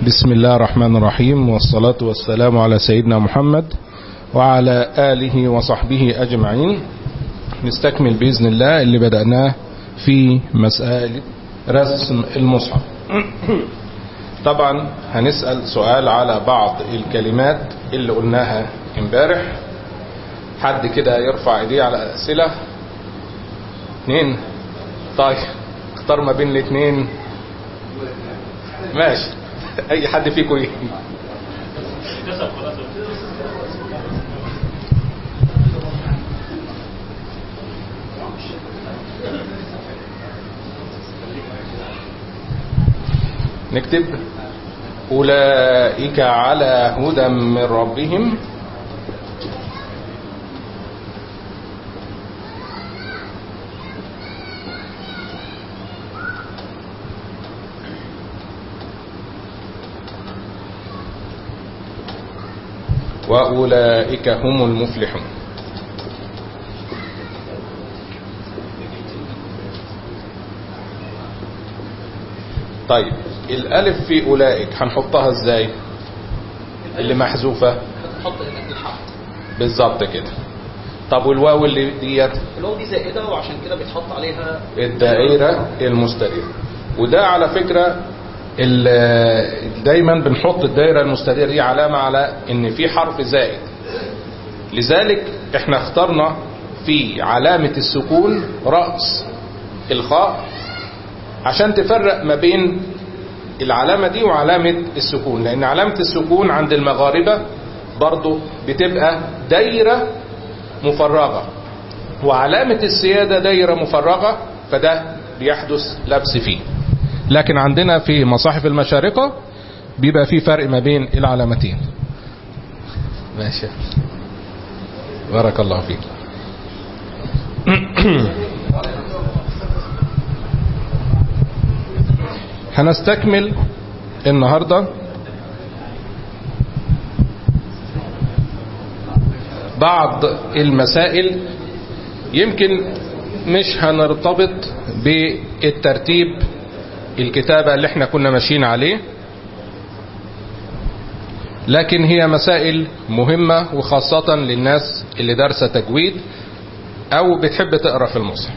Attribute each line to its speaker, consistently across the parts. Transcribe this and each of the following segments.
Speaker 1: بسم الله الرحمن الرحيم والصلاة والسلام على سيدنا محمد وعلى آله وصحبه أجمعين نستكمل بإذن الله اللي بدأناه في مسألة رسم المصحف طبعا هنسأل سؤال على بعض الكلمات اللي قلناها امبارح حد كده يرفع ايديه على أسئلة اتنين طيب اختار ما بين الاتنين ماشي اي حد فيكم ايه نكتب أولئك على هدى من ربهم وأولئك هم المفلحون طيب الألف في أولئك هنحطها ازاي اللي محذوفة
Speaker 2: تحط هناك الحرف
Speaker 1: بالظبط كده طب والواو اللي ديت
Speaker 2: الواو دي زائده وعشان كده بيتحط عليها
Speaker 1: الدائرة المستديرة وده على فكرة ال- دايما بنحط الدائرة المستديرة دي علامة على ان في حرف زائد لذلك احنا اخترنا في علامة السكون رأس الخاء عشان تفرق ما بين العلامة دي وعلامة السكون لان علامة السكون عند المغاربة برضو بتبقى دايرة مفرغة وعلامة السيادة دايرة مفرغة فده بيحدث لبس فيه لكن عندنا في مصاحف المشارقة بيبقى في فرق ما بين العلامتين ماشي بارك الله فيك هنستكمل النهاردة بعض المسائل يمكن مش هنرتبط بالترتيب الكتابة اللي احنا كنا ماشيين عليه لكن هي مسائل مهمة وخاصة للناس اللي دارسة تجويد او بتحب تقرأ في المصحف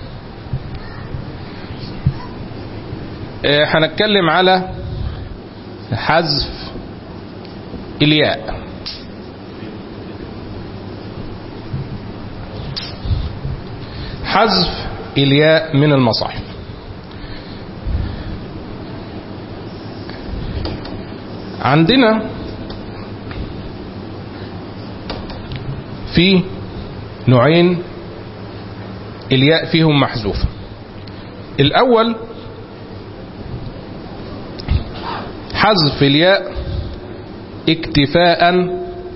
Speaker 1: اه، هنتكلم على حذف الياء حذف الياء من المصاحف عندنا في نوعين الياء فيهم محذوفة الأول حذف الياء اكتفاء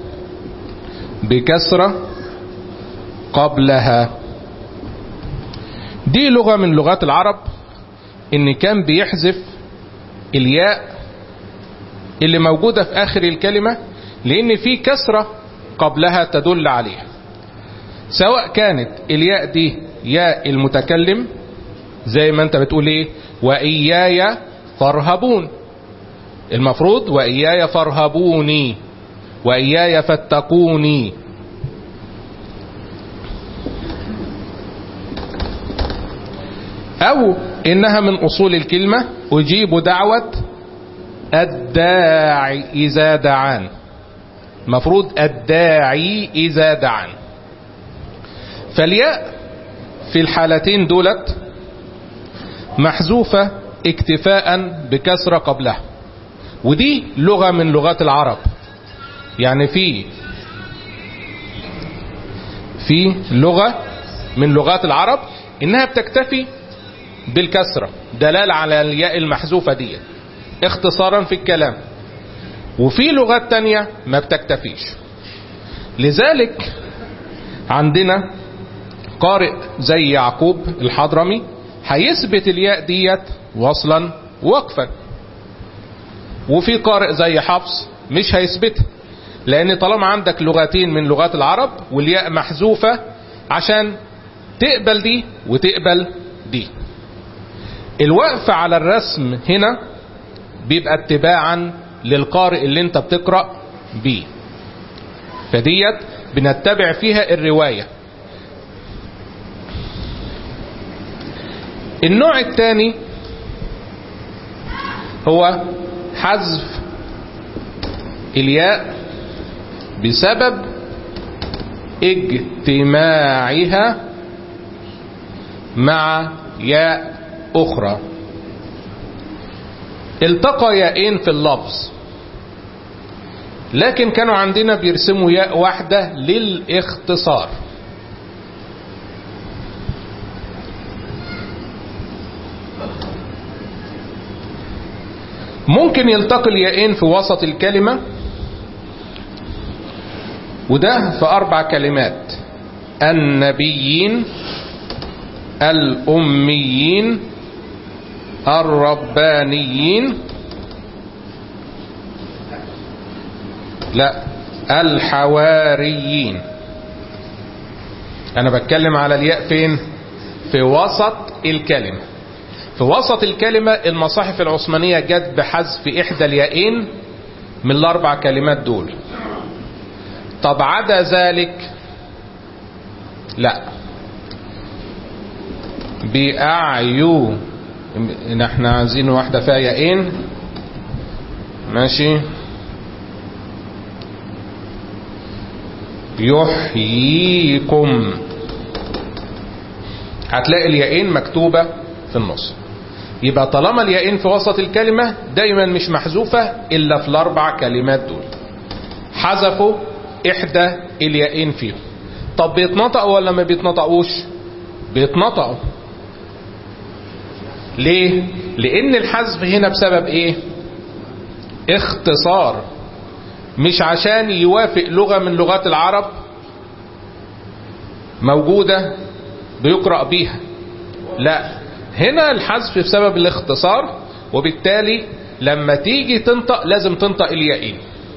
Speaker 1: بكسرة قبلها دي لغة من لغات العرب ان كان بيحذف الياء اللي موجودة في اخر الكلمة لان في كسرة قبلها تدل عليها سواء كانت الياء دي ياء المتكلم زي ما انت بتقول ايه واياي فارهبون المفروض واياي فارهبوني واياي فاتقوني او انها من اصول الكلمة اجيب دعوة الداعي اذا دعان مفروض الداعي اذا دعان فالياء في الحالتين دولت محذوفة اكتفاء بكسرة قبلها ودي لغة من لغات العرب يعني في في لغة من لغات العرب انها بتكتفي بالكسرة دلالة على الياء المحذوفة دي اختصارا في الكلام وفي لغات تانية ما بتكتفيش لذلك عندنا قارئ زي يعقوب الحضرمي هيثبت الياء ديت وصلا وقفا وفي قارئ زي حفص مش هيثبتها لان طالما عندك لغتين من لغات العرب والياء محذوفة عشان تقبل دي وتقبل دي الوقف على الرسم هنا بيبقى اتباعا للقارئ اللي انت بتقرأ بيه فديت بنتبع فيها الرواية النوع الثاني هو حذف الياء بسبب اجتماعها مع ياء اخرى التقى ياءين في اللفظ لكن كانوا عندنا بيرسموا ياء واحدة للاختصار ممكن يلتقي الياءين في وسط الكلمة وده في أربع كلمات النبيين الأميين الربانيين لا الحواريين أنا بتكلم على الياء فين في وسط الكلمة في وسط الكلمة المصاحف العثمانية جت بحذف إحدى اليائين من الأربع كلمات دول طب عدا ذلك لا بأعيو إن احنا عايزين واحدة فيها يائين ماشي يحييكم هتلاقي اليائين مكتوبة في النص يبقى طالما اليائين في وسط الكلمة دايما مش محذوفة إلا في الأربع كلمات دول حذفوا إحدى اليائين فيهم طب بيتنطقوا ولا ما بيتنطقوش بيتنطقوا ليه لأن الحذف هنا بسبب إيه اختصار مش عشان يوافق لغة من لغات العرب موجودة بيقرأ بيها لا هنا الحذف بسبب الاختصار وبالتالي لما تيجي تنطق لازم تنطق اليائين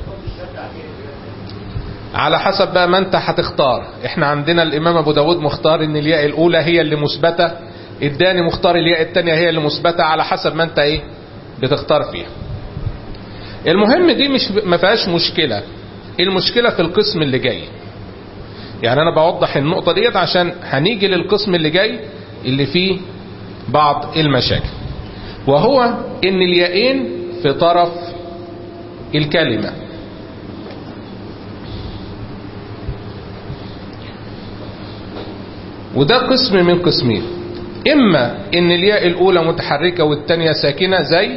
Speaker 1: على حسب بقى ما انت هتختار احنا عندنا الامام ابو داود مختار ان الياء الاولى هي اللي مثبتة الداني مختار الياء التانية هي اللي مثبتة على حسب ما انت ايه بتختار فيها المهم دي مش ما فيهاش مشكلة المشكلة في القسم اللي جاي يعني انا بوضح النقطة ديت عشان هنيجي للقسم اللي جاي اللي فيه بعض المشاكل وهو ان اليائين في طرف الكلمة وده قسم من قسمين اما ان الياء الاولى متحركة والتانية ساكنة زي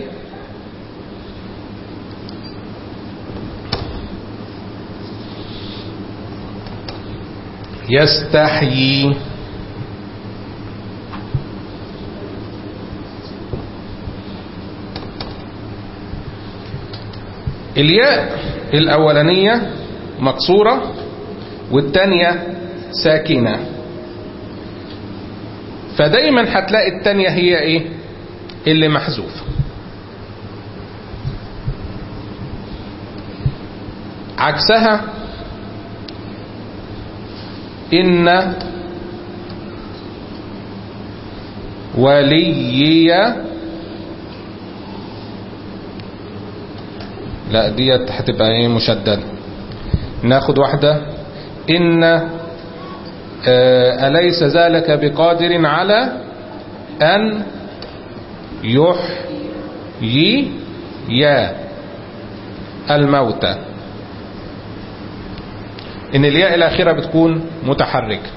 Speaker 1: يستحيي الياء الأولانية مكسورة والتانية ساكنة فدايما هتلاقي التانية هي ايه اللي محذوفة عكسها إن وليي لا ديت هتبقى ايه مشددة ناخد واحدة إن آه أليس ذلك بقادر على أن يحيي يا الموتى ان الياء الاخيره بتكون متحركه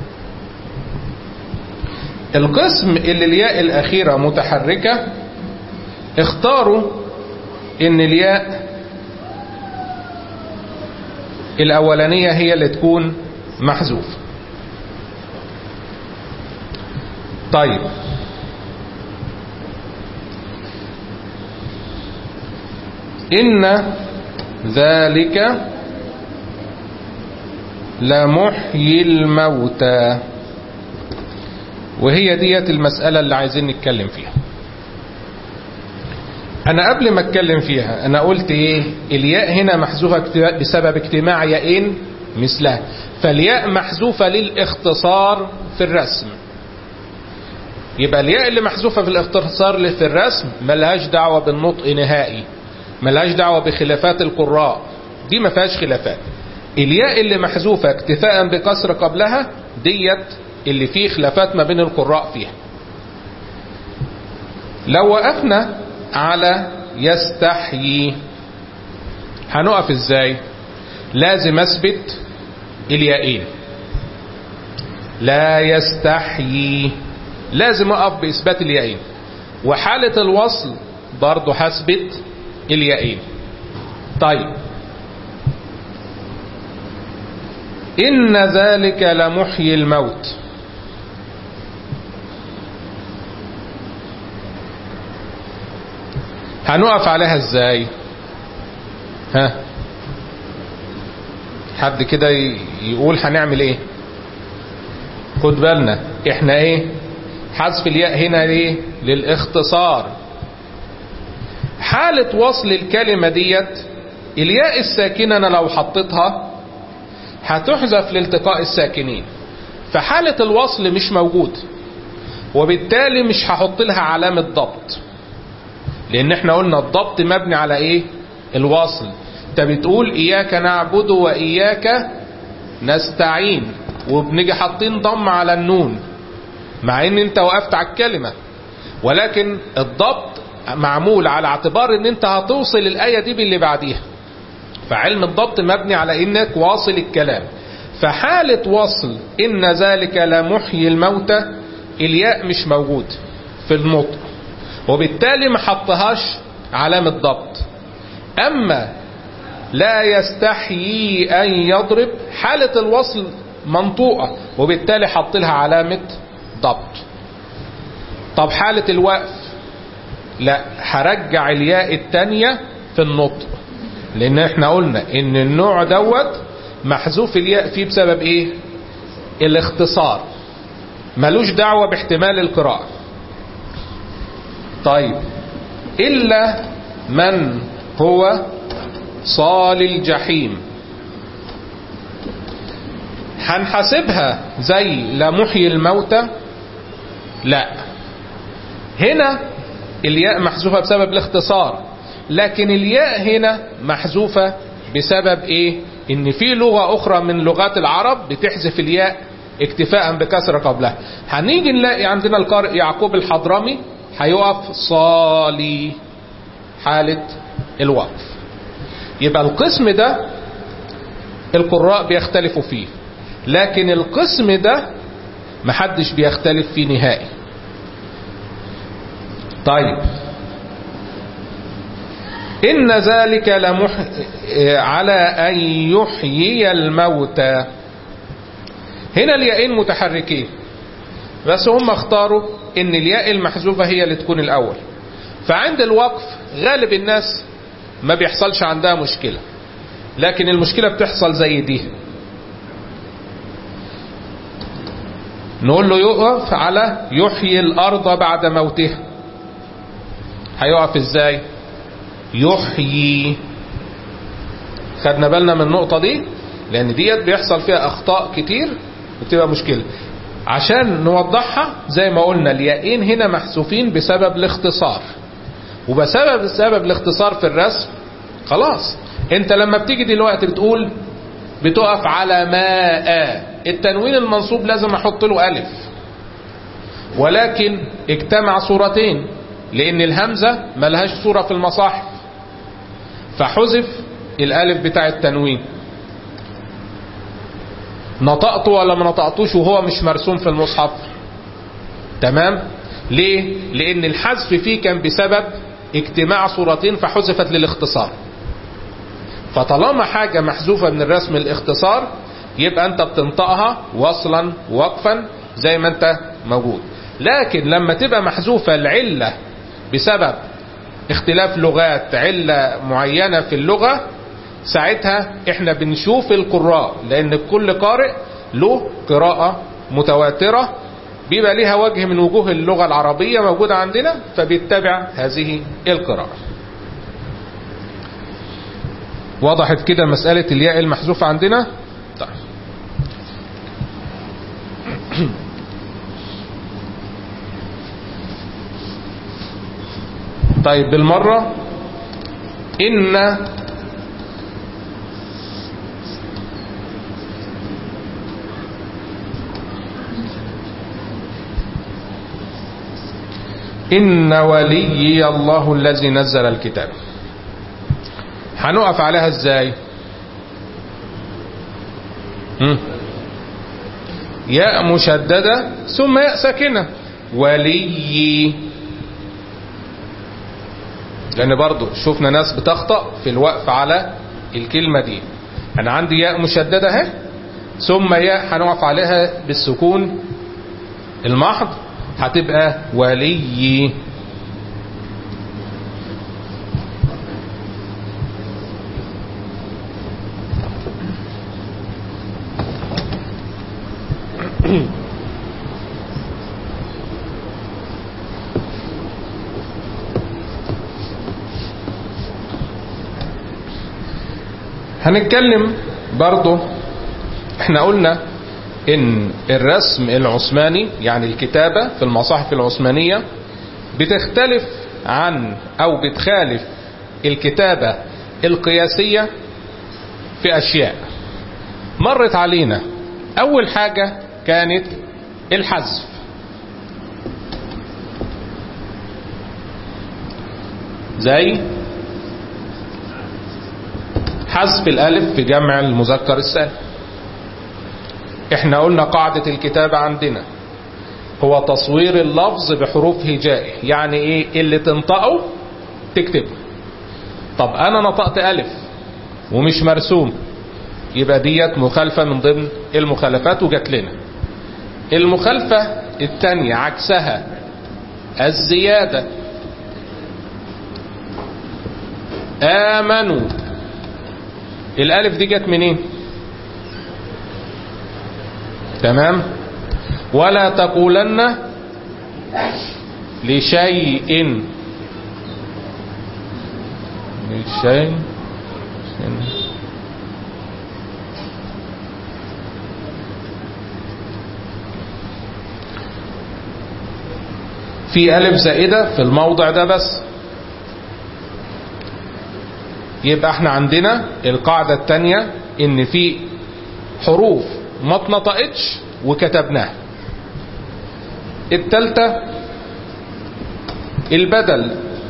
Speaker 1: القسم اللي الياء الاخيره متحركه اختاروا ان الياء الاولانيه هي اللي تكون محذوفه طيب ان ذلك لمحيي الموتى وهي ديت المسألة اللي عايزين نتكلم فيها انا قبل ما اتكلم فيها انا قلت ايه الياء هنا محذوفة بسبب اجتماع ياءين مثلها فالياء محذوفة للاختصار في الرسم يبقى الياء اللي محذوفة في الاختصار في الرسم ملهاش دعوة بالنطق نهائي ملهاش دعوة بخلافات القراء دي ما فيهاش خلافات الياء اللي محذوفة اكتفاء بكسر قبلها ديت اللي فيه خلافات ما بين القراء فيها لو وقفنا على يستحيي هنقف ازاي لازم اثبت اليائين لا يستحيي لازم اقف باثبات اليائين وحالة الوصل برضه هثبت اليائين طيب إن ذلك لمحيي الموت هنقف عليها ازاي ها حد كده يقول هنعمل ايه خد بالنا احنا ايه حذف الياء هنا ليه للاختصار حالة وصل الكلمة ديت الياء الساكنة انا لو حطيتها هتحذف لالتقاء الساكنين فحالة الوصل مش موجود وبالتالي مش هحط لها علامة ضبط لان احنا قلنا الضبط مبني على ايه الوصل انت بتقول اياك نعبد واياك نستعين وبنيجي حاطين ضم على النون مع ان انت وقفت على الكلمة ولكن الضبط معمول على اعتبار ان انت هتوصل الاية دي باللي بعديها فعلم الضبط مبني على انك واصل الكلام فحالة وصل ان ذلك لمحيي الموتى الياء مش موجود في النطق وبالتالي ما حطهاش علامة ضبط اما لا يستحيي ان يضرب حالة الوصل منطوقة وبالتالي حط لها علامة ضبط طب حالة الوقف لا هرجع الياء التانية في النطق لان احنا قلنا ان النوع دوت محذوف الياء فيه بسبب ايه الاختصار ملوش دعوة باحتمال القراءة طيب الا من هو صال الجحيم هنحاسبها زي لمحيي الموتى لا هنا الياء محذوفة بسبب الاختصار لكن الياء هنا محذوفة بسبب ايه ان في لغة اخرى من لغات العرب بتحذف الياء اكتفاء بكسر قبلها هنيجي نلاقي عندنا القارئ يعقوب الحضرمي هيقف صالي حالة الوقف يبقى القسم ده القراء بيختلفوا فيه لكن القسم ده محدش بيختلف فيه نهائي طيب إن ذلك لمح على أن يحيي الموتى هنا الياءين متحركين بس هم اختاروا ان الياء المحذوفة هي اللي تكون الاول فعند الوقف غالب الناس ما بيحصلش عندها مشكلة لكن المشكلة بتحصل زي دي نقول له يقف على يحيي الارض بعد موتها هيقف ازاي يحيي خدنا بالنا من النقطة دي لان ديت بيحصل فيها اخطاء كتير وبتبقى مشكلة عشان نوضحها زي ما قلنا اليائين هنا محذوفين بسبب الاختصار وبسبب سبب الاختصار في الرسم خلاص انت لما بتيجي دلوقتي بتقول بتقف على ماء التنوين المنصوب لازم احط له الف ولكن اجتمع صورتين لان الهمزة ملهاش صورة في المصاحف فحذف الالف بتاع التنوين نطقته ولا ما نطقتوش وهو مش مرسوم في المصحف تمام ليه لان الحذف فيه كان بسبب اجتماع صورتين فحذفت للاختصار فطالما حاجة محذوفة من الرسم الاختصار يبقى انت بتنطقها وصلا وقفا زي ما انت موجود لكن لما تبقى محذوفة العلة بسبب اختلاف لغات علة معينة في اللغة ساعتها احنا بنشوف القراء لان كل قارئ له قراءة متواترة بيبقى ليها وجه من وجوه اللغة العربية موجودة عندنا فبيتبع هذه القراءة وضحت كده مسألة الياء المحذوفة عندنا طيب طيب بالمرة إن إن وليي الله الذي نزل الكتاب هنقف عليها ازاي مم. ياء مشددة ثم ياء ساكنة ولي لان برضو شفنا ناس بتخطأ في الوقف على الكلمة دي انا عندي ياء مشددة اهي ثم ياء هنقف عليها بالسكون المحض هتبقى ولي هنتكلم برضو احنا قلنا ان الرسم العثماني يعني الكتابة في المصاحف العثمانية بتختلف عن او بتخالف الكتابة القياسية في اشياء مرت علينا اول حاجة كانت الحذف زي حذف الالف في جمع المذكر السالم احنا قلنا قاعدة الكتابة عندنا هو تصوير اللفظ بحروف هجائه يعني ايه اللي تنطقه تكتبه طب انا نطقت الف ومش مرسوم يبقى ديت مخالفة من ضمن المخالفات وجات لنا المخالفة التانية عكسها الزيادة آمنوا الألف دي جت منين تمام ولا تقولن لشيء لشيء في ألف زائدة في الموضع ده بس يبقى احنا عندنا القاعدة التانية ان في حروف ما اتنطقتش وكتبناها التالتة البدل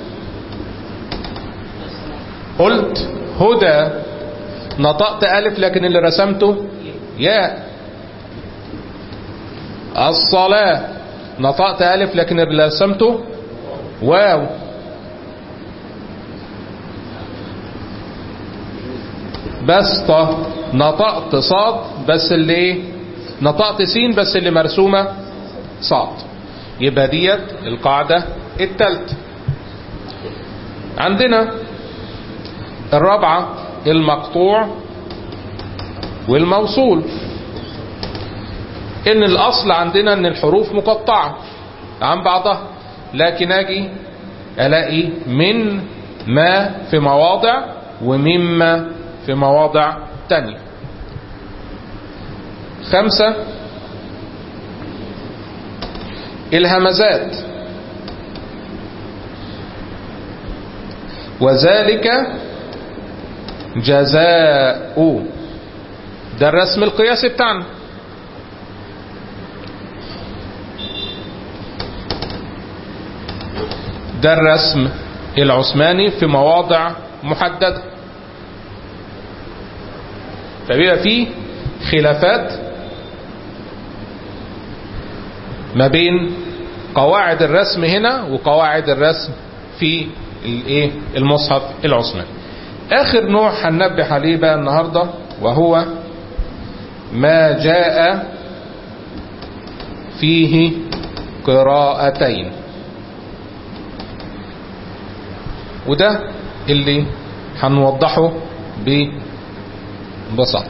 Speaker 1: قلت هدى نطقت ألف لكن اللي رسمته ياء الصلاة نطقت ألف لكن اللي رسمته واو بسطة نطقت صاد بس اللي ايه نطقت سين بس اللي مرسومة صاد يبقى ديت القاعدة التالتة عندنا الرابعة المقطوع والموصول ان الاصل عندنا ان الحروف مقطعة عن بعضها لكن اجي الاقي من ما في مواضع ومما في مواضع تانية خمسة الهمزات وذلك جزاء ده الرسم القياسي بتاعنا ده الرسم العثماني في مواضع محددة فبيبقى فيه خلافات ما بين قواعد الرسم هنا وقواعد الرسم في الايه المصحف العثماني اخر نوع هننبه عليه بقى النهارده وهو ما جاء فيه قراءتين وده اللي هنوضحه ببساطة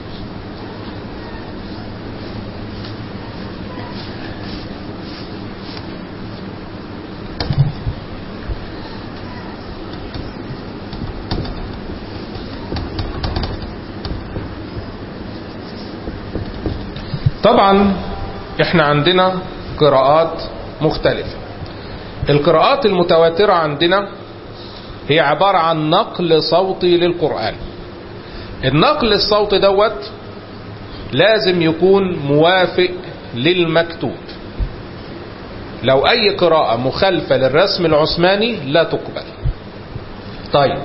Speaker 1: طبعا احنا عندنا قراءات مختلفة القراءات المتواترة عندنا هي عبارة عن نقل صوتي للقرآن النقل الصوتي دوت لازم يكون موافق للمكتوب لو اي قراءة مخالفة للرسم العثماني لا تقبل طيب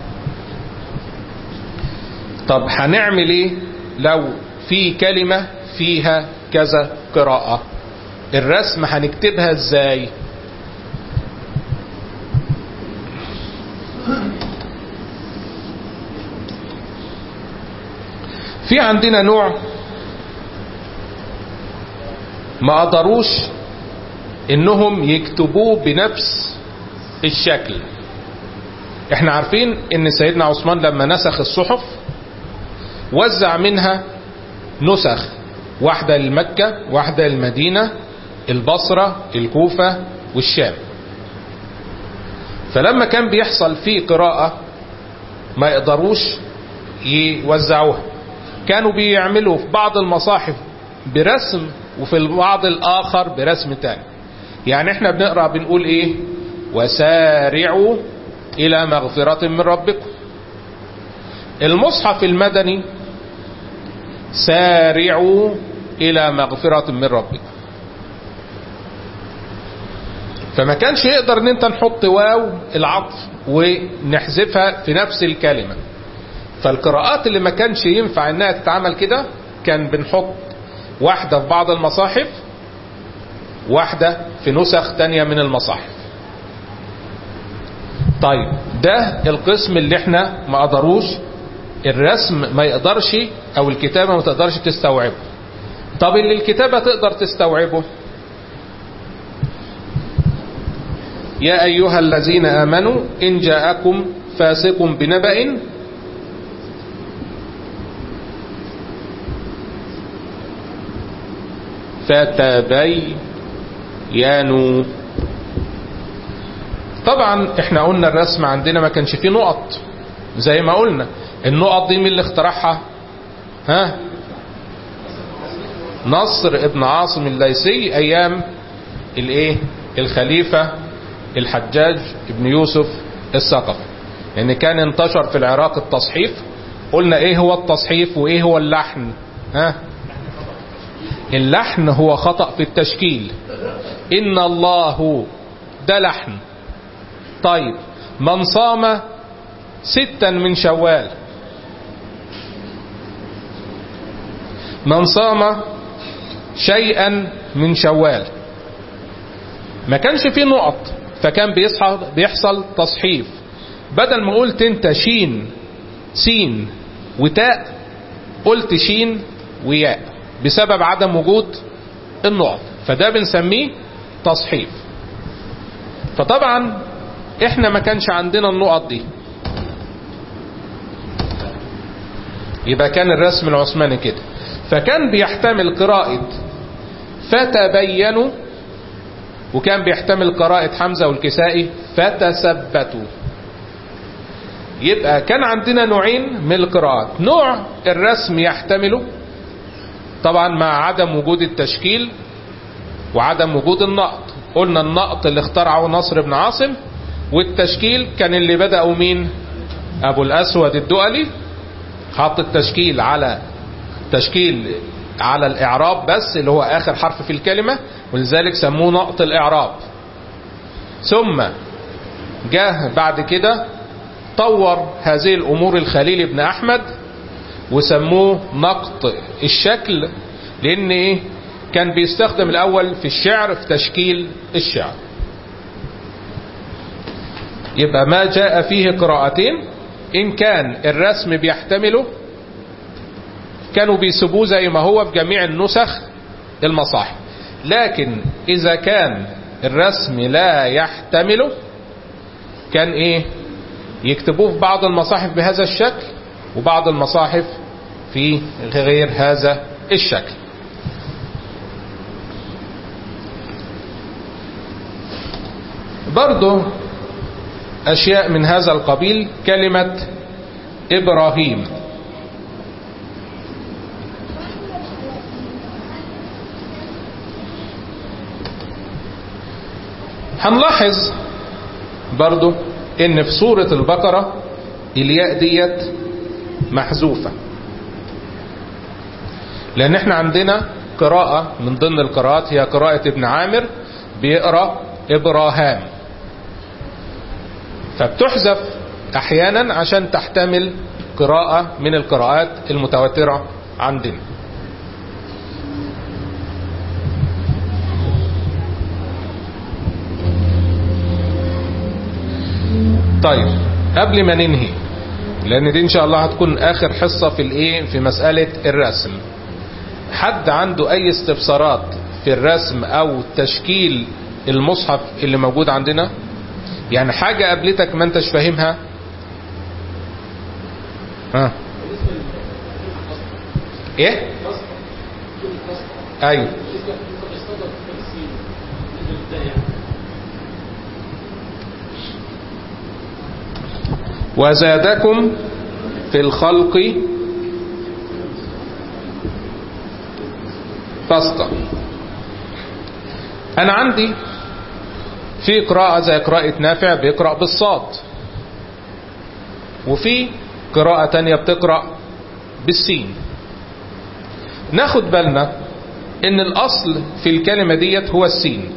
Speaker 1: طب هنعمل ايه لو في كلمة فيها كذا قراءة الرسم هنكتبها ازاي في عندنا نوع ما قدروش انهم يكتبوه بنفس الشكل احنا عارفين ان سيدنا عثمان لما نسخ الصحف وزع منها نسخ واحدة لمكة واحدة للمدينة البصرة الكوفة والشام فلما كان بيحصل فيه قراءة ما يقدروش يوزعوها كانوا بيعملوا في بعض المصاحف برسم وفي البعض الآخر برسم تاني يعني احنا بنقرأ بنقول ايه وسارعوا إلى مغفرة من ربكم المصحف المدني سارعوا إلى مغفرة من ربكم فما كانش يقدر ان انت نحط واو العطف ونحذفها في نفس الكلمة فالقراءات اللي ما كانش ينفع انها تتعمل كده كان بنحط واحدة في بعض المصاحف واحدة في نسخ تانية من المصاحف طيب ده القسم اللي احنا ما قدروش الرسم ما يقدرش او الكتابة ما تقدرش تستوعبه طب اللي الكتابة تقدر تستوعبه يا أيها الذين آمنوا إن جاءكم فاسق بنبأ فتبينوا طبعا احنا قلنا الرسم عندنا ما كانش فيه نقط زي ما قلنا النقط دي مين اللي اخترعها ها نصر ابن عاصم الليثي ايام الايه الخليفة الحجاج ابن يوسف الثقفي يعني كان انتشر في العراق التصحيف قلنا ايه هو التصحيف وايه هو اللحن ها اللحن هو خطأ في التشكيل ان الله ده لحن طيب من صام ستا من شوال من صام شيئا من شوال ما كانش فيه نقط فكان بيصحى بيحصل تصحيف بدل ما قلت انت شين سين وتاء قلت شين وياء بسبب عدم وجود النقط فده بنسميه تصحيف فطبعا احنا ما كانش عندنا النقط دي يبقى كان الرسم العثماني كده فكان بيحتمل قراءة فتبينوا وكان بيحتمل قراءة حمزة والكسائي فتثبتوا يبقى كان عندنا نوعين من القراءات نوع الرسم يحتمله طبعا مع عدم وجود التشكيل وعدم وجود النقط قلنا النقط اللي اخترعه نصر بن عاصم والتشكيل كان اللي بدأوا مين ابو الاسود الدؤلي حط التشكيل على تشكيل على الاعراب بس اللي هو اخر حرف في الكلمة ولذلك سموه نقط الاعراب ثم جاء بعد كده طور هذه الامور الخليل بن احمد وسموه نقط الشكل لان ايه كان بيستخدم الاول في الشعر في تشكيل الشعر يبقى ما جاء فيه قراءتين ان كان الرسم بيحتمله كانوا بيسيبوه زي ما هو في جميع النسخ المصاحف لكن اذا كان الرسم لا يحتمله كان ايه يكتبوه في بعض المصاحف بهذا الشكل وبعض المصاحف في غير هذا الشكل برضو أشياء من هذا القبيل كلمة إبراهيم هنلاحظ برضو ان في سورة البقرة الياء ديت محذوفة لان احنا عندنا قراءة من ضمن القراءات هي قراءة ابن عامر بيقرأ ابراهام فبتحذف احيانا عشان تحتمل قراءة من القراءات المتواترة عندنا طيب قبل ما ننهي لان دي ان شاء الله هتكون اخر حصة في الايه في مسألة الرسم حد عنده اي استفسارات في الرسم او تشكيل المصحف اللي موجود عندنا يعني حاجة قابلتك ما انتش فاهمها ها ايه ايوه وزادكم في الخلق بسطة انا عندي في قراءة زي قراءة نافع بيقرأ بالصاد وفي قراءة تانية بتقرأ بالسين ناخد بالنا ان الاصل في الكلمة ديت هو السين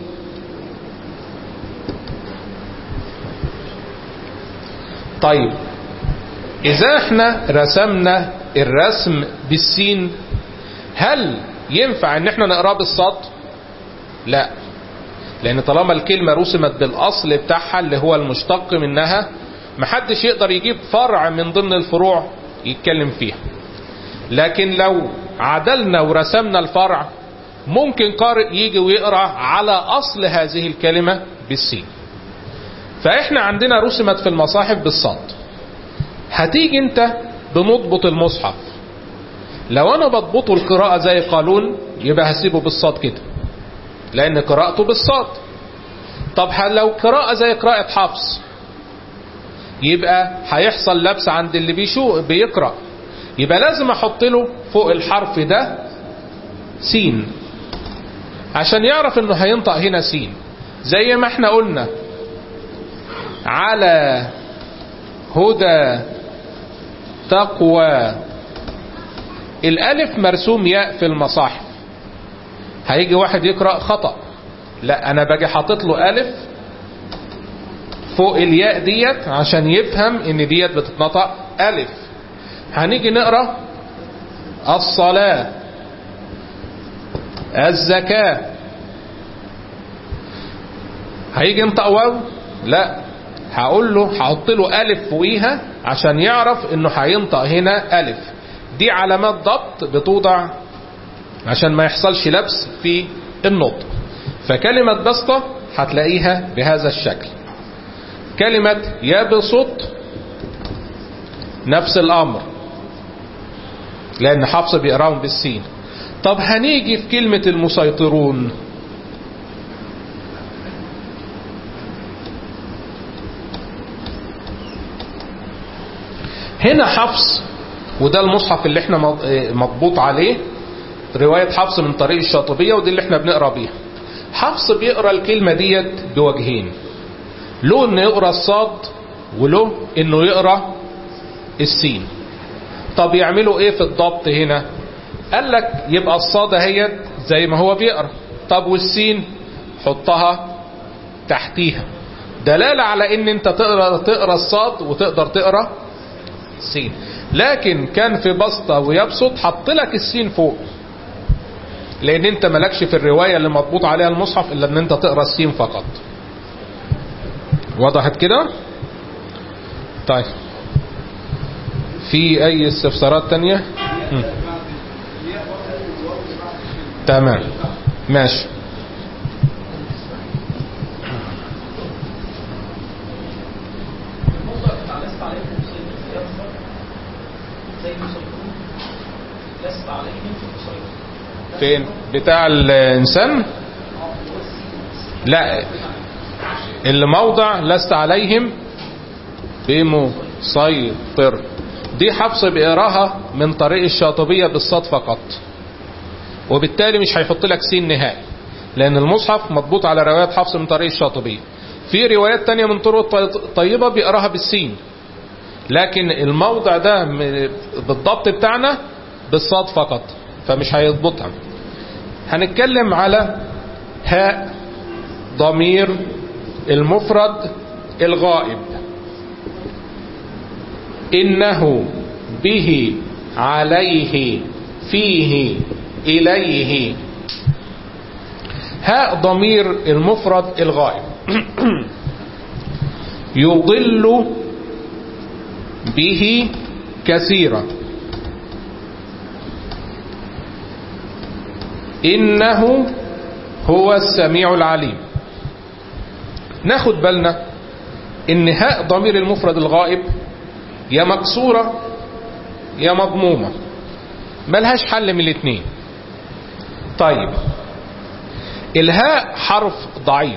Speaker 1: طيب اذا احنا رسمنا الرسم بالسين هل ينفع ان احنا نقراه بالصاد لا لان طالما الكلمة رسمت بالاصل بتاعها اللي هو المشتق منها محدش يقدر يجيب فرع من ضمن الفروع يتكلم فيها لكن لو عدلنا ورسمنا الفرع ممكن قارئ يجي ويقرأ على اصل هذه الكلمة بالسين فاحنا عندنا رسمت في المصاحف بالصاد هتيجي انت بنضبط المصحف لو انا بضبطه القراءة زي قانون يبقى هسيبه بالصاد كده لان قراءته بالصاد طب لو قراءة زي قراءة حفص يبقى هيحصل لبس عند اللي بيشو بيقرأ يبقى لازم احط له فوق الحرف ده سين عشان يعرف انه هينطق هنا سين زي ما احنا قلنا على هدى تقوى الالف مرسوم ياء في المصاحف هيجي واحد يقرأ خطأ لا انا باجي حاطط له الف فوق الياء ديت عشان يفهم ان ديت بتتنطق الف هنيجي نقرأ الصلاة الزكاة هيجي ينطق واو لا هقول له هحط له الف فوقيها عشان يعرف انه هينطق هنا الف دي علامات ضبط بتوضع عشان ما يحصلش لبس في النطق فكلمة بسطة هتلاقيها بهذا الشكل كلمة يبسط نفس الامر لان حفص بيقراهم بالسين طب هنيجي في كلمة المسيطرون هنا حفص وده المصحف اللي احنا مضبوط عليه رواية حفص من طريق الشاطبية ودي اللي احنا بنقرا بيها حفص بيقرا الكلمة ديت بوجهين له انه يقرا الصاد وله انه يقرا السين طب يعملوا ايه في الضبط هنا قال لك يبقى الصاد اهيت زي ما هو بيقرا طب والسين حطها تحتيها دلالة على ان انت تقرا تقرا الصاد وتقدر تقرا السين لكن كان في بسطة ويبسط حط لك السين فوق لان انت مالكش في الرواية اللي مضبوط عليها المصحف الا ان انت تقرا السين فقط وضحت كده طيب في اي استفسارات تانية م. تمام ماشي فين بتاع الانسان لا اللي موضع لست عليهم بمسيطر دي حفص بيقراها من طريق الشاطبية بالصاد فقط وبالتالي مش هيحط لك سين نهائي لان المصحف مضبوط على رواية حفص من طريق الشاطبية في روايات تانية من طرق طيبة بيقراها بالسين لكن الموضع ده م- بالضبط بتاعنا بالصاد فقط فمش هيضبطها هنتكلم على هاء ضمير المفرد الغائب إنه به عليه فيه إليه هاء ضمير المفرد الغائب يضل به كثيرا إنه هو السميع العليم ناخد بالنا إن هاء ضمير المفرد الغائب يا مكسورة يا مضمومة ملهاش حل من الاتنين طيب الهاء حرف ضعيف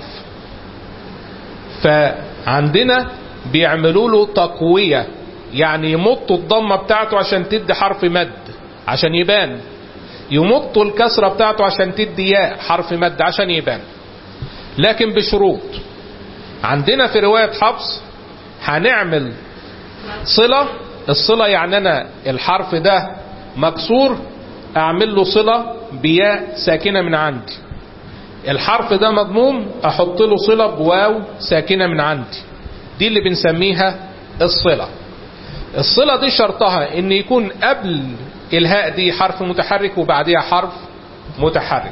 Speaker 1: فعندنا بيعملوا له تقوية يعني يمطوا الضمة بتاعته عشان تدي حرف مد عشان يبان يمطوا الكسرة بتاعته عشان تدي ياء حرف مد عشان يبان لكن بشروط عندنا في رواية حفص هنعمل صلة الصلة يعني أنا الحرف ده مكسور أعمل له صلة بياء ساكنة من عندي الحرف ده مضموم أحط له صلة بواو ساكنة من عندي دي اللي بنسميها الصلة الصلة دي شرطها ان يكون قبل الهاء دي حرف متحرك وبعديها حرف متحرك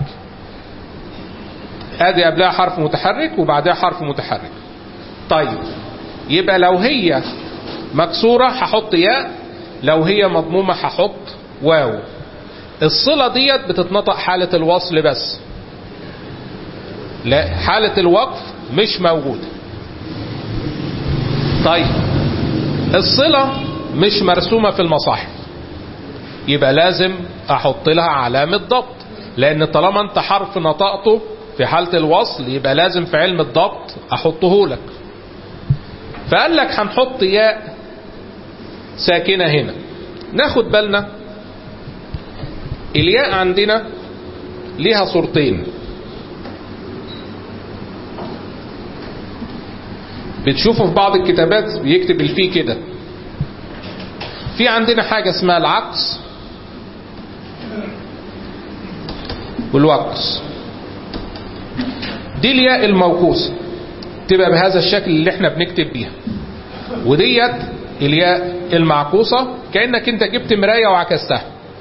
Speaker 1: ادي قبلها حرف متحرك وبعدها حرف متحرك طيب يبقى لو هي مكسورة هحط ياء لو هي مضمومة هحط واو الصلة ديت بتتنطق حالة الوصل بس لا حالة الوقف مش موجودة طيب الصلة مش مرسومة في المصاحف يبقى لازم احط لها علامة ضبط لان طالما انت حرف نطقته في حالة الوصل يبقى لازم في علم الضبط احطه لك فقال لك هنحط ياء ساكنة هنا ناخد بالنا الياء عندنا ليها صورتين بتشوفوا في بعض الكتابات بيكتب الفي كده في عندنا حاجة اسمها العكس والوقص دي الياء الموقوسة تبقى بهذا الشكل اللي احنا بنكتب بيها وديت الياء المعكوسة كأنك انت جبت مراية وعكستها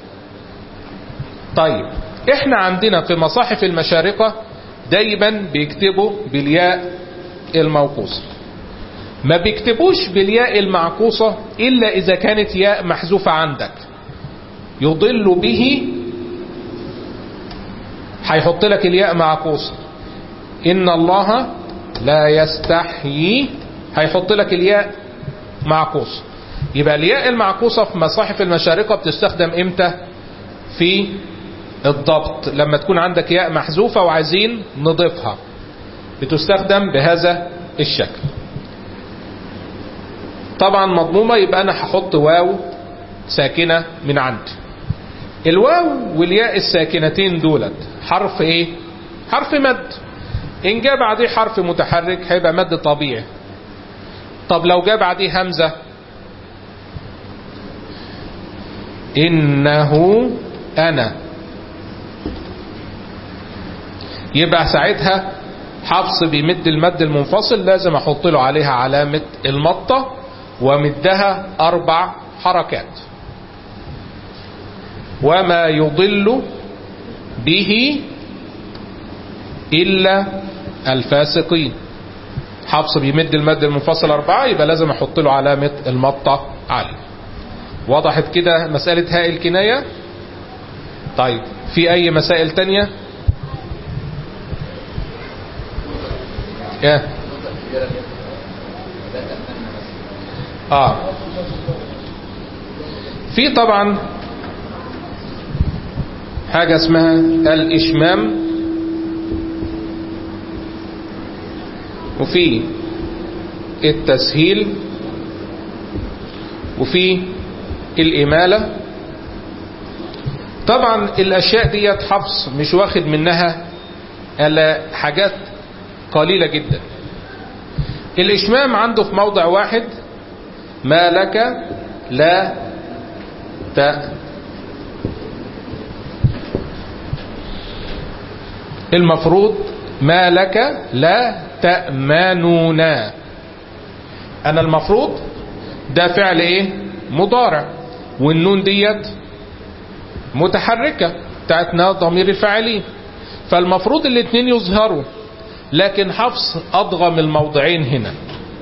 Speaker 1: طيب احنا عندنا في مصاحف المشارقة دايما بيكتبوا بالياء الموقوسة ما بيكتبوش بالياء المعكوسة إلا إذا كانت ياء محذوفة عندك يضل به هيحط لك الياء معكوسة إن الله لا يستحيي هيحط لك الياء معكوسة يبقى الياء المعكوسة في مصاحف المشارقة بتستخدم إمتى في الضبط لما تكون عندك ياء محذوفة وعايزين نضيفها بتستخدم بهذا الشكل طبعا مضمومة يبقى أنا هحط واو ساكنة من عندي الواو والياء الساكنتين دولت حرف ايه حرف مد ان جاء بعديه حرف متحرك هيبقى مد طبيعي طب لو جاء بعديه همزة إنه أنا يبقى ساعتها حفص بيمد المد المنفصل لازم احط له عليها علامة المطة ومدها اربع حركات وما يضل به الا الفاسقين حفص بيمد المد المنفصل اربعة يبقى لازم احط له علامة المطة عليه وضحت كده مسألة هاء الكناية طيب في اي مسائل تانية ايه اه في طبعا حاجة اسمها الإشمام وفي التسهيل وفي الإمالة طبعا الأشياء ديت حفص مش واخد منها إلا حاجات قليلة جدا الإشمام عنده في موضع واحد ما لك لا ت المفروض ما لك لا تأمنون أنا المفروض ده فعل إيه مضارع والنون ديت متحركة بتاعتنا ضمير الفاعلين فالمفروض الاثنين يظهروا لكن حفص أضغم الموضعين هنا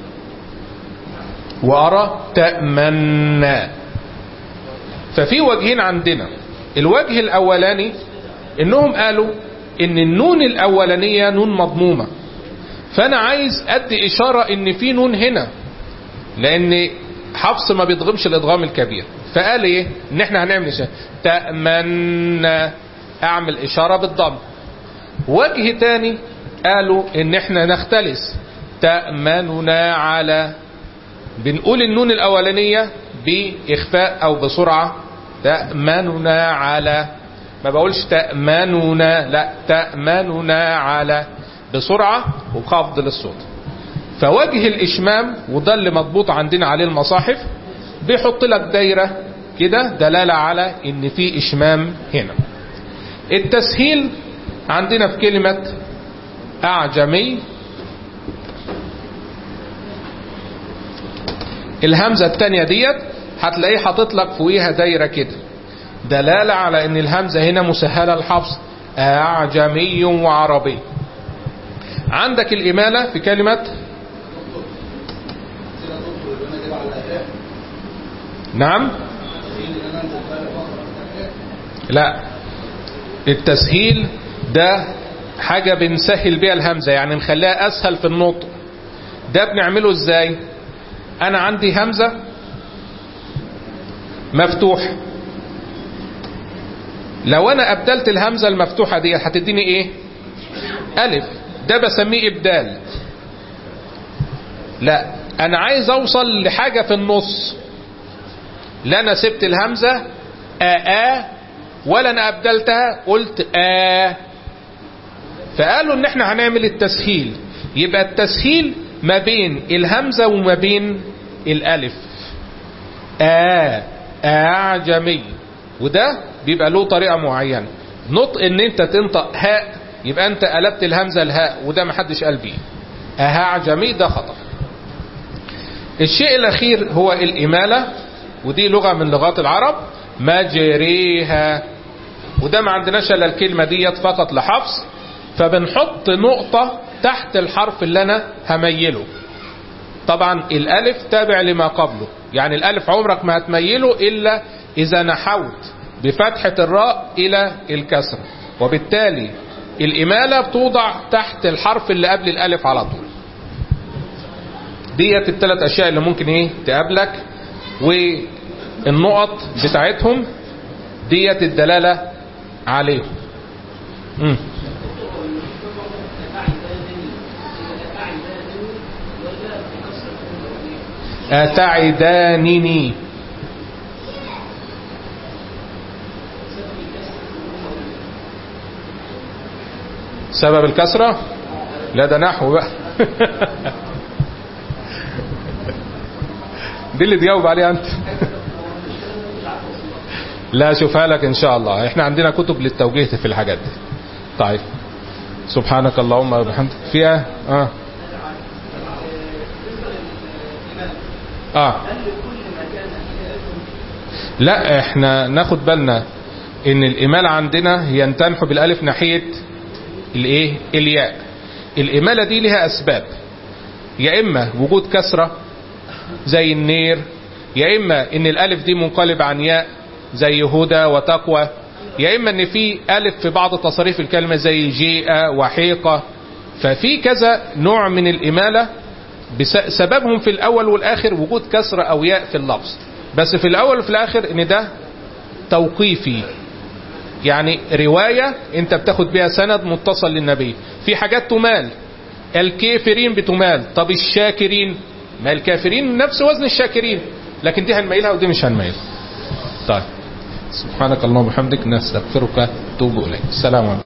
Speaker 1: وأرى تأمنا ففي وجهين عندنا الوجه الأولاني إنهم قالوا إن النون الأولانية نون مضمومة فأنا عايز أدي إشارة إن في نون هنا لأن حفص ما بيضغمش الإضغام الكبير فقال إيه إن إحنا هنعمل إشارة تأمنا أعمل إشارة بالضم وجه تاني قالوا إن إحنا نختلس تأمننا على بنقول النون الأولانية بإخفاء أو بسرعة تأمننا على ما بقولش تأمننا لا تأمننا على بسرعة وخفض للصوت فوجه الإشمام وده اللي مضبوط عندنا عليه المصاحف بيحط لك دايرة كده دلالة على إن في إشمام هنا التسهيل عندنا في كلمة أعجمي الهمزة التانية ديت هتلاقيه حاطط لك فوقيها دايرة كده دلالة على ان الهمزة هنا مسهلة الحفظ أعجمي وعربي عندك الإمالة في كلمة نعم لا التسهيل ده حاجة بنسهل بيها الهمزة يعني نخليها أسهل في النطق ده بنعمله ازاي انا عندي همزة مفتوح لو انا ابدلت الهمزة المفتوحة دي هتديني ايه الف ده بسميه ابدال لا انا عايز اوصل لحاجة في النص لا انا سبت الهمزة آآ ولا انا ابدلتها قلت آ فقالوا ان احنا هنعمل التسهيل يبقى التسهيل ما بين الهمزة وما بين الالف آ أعجمي وده بيبقى له طريقة معينة نطق ان انت تنطق هاء يبقى انت قلبت الهمزة الهاء وده محدش قال بيه أعجمي ده خطأ الشيء الاخير هو الامالة ودي لغة من لغات العرب مجريها وده ما عندناش الا الكلمة ديت فقط لحفظ فبنحط نقطة تحت الحرف اللي انا هميله طبعا الالف تابع لما قبله يعني الالف عمرك ما هتميله الا اذا نحوت بفتحة الراء الى الكسرة وبالتالي الامالة بتوضع تحت الحرف اللي قبل الالف على طول ديت الثلاث اشياء اللي ممكن ايه تقابلك والنقط بتاعتهم ديت الدلالة عليهم مم. أتعدانني سبب الكسرة لا ده نحو بقى دي اللي تجاوب عليها انت لا شوفها لك ان شاء الله احنا عندنا كتب للتوجيه في الحاجات دي طيب سبحانك اللهم وبحمدك فيها اه اه لا احنا ناخد بالنا ان الامالة عندنا هي ان تنحو بالالف ناحية الايه الياء الامالة دي لها اسباب يا اما وجود كسرة زي النير يا اما ان الالف دي منقلب عن ياء زي هدى وتقوى يا اما ان في الف في بعض تصاريف الكلمة زي جيء وحيقة ففي كذا نوع من الامالة سببهم في الاول والاخر وجود كسر او ياء في اللفظ بس في الاول وفي الاخر ان ده توقيفي يعني رواية انت بتاخد بيها سند متصل للنبي في حاجات تمال الكافرين بتمال طب الشاكرين ما الكافرين نفس وزن الشاكرين لكن دي هنميلها ودي مش هنميلها طيب سبحانك اللهم وبحمدك نستغفرك توب اليك السلام عليكم